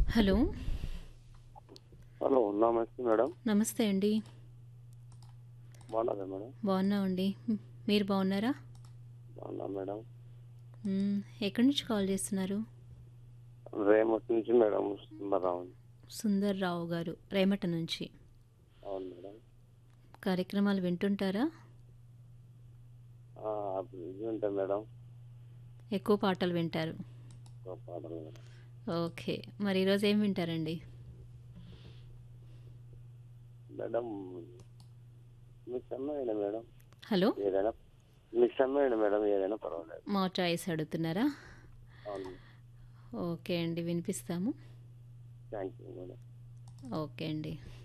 hello hello నమస్తే madam నమస్తే అండి బాగున్నారా మేడం బాగున్నామండి మ్, మీరు బాగున్నారా బాగున్నా మేడం మ్, ఎక్కడి నుంచి కాల్ చేస్తున్నారు రేమటి నుంచి మేడం సుందరరావు సుందర్ రావు గారు రేమట నుంచి అవును మేడం కార్యక్రమాలు వింటుంటారా ఆ, అప్పుడు ఇది ఉంటాయి మేడం ఎక్కువ పాటలు వింటారు ఒక పాటలు మేడం ఓకే మరి ఈరోజు ఏం వింటారండి మేడం మీ సమ్మేయండి మేడం హలో ఏదైనా మీ సమ్మేయండి మేడం ఏదైనా పర్వాలేదు మా చాయిస్ అడుగుతున్నారా అవును ఓకే అండి వినిపిస్తాము థ్యాంక్ యూ మేడం ఓకే అండి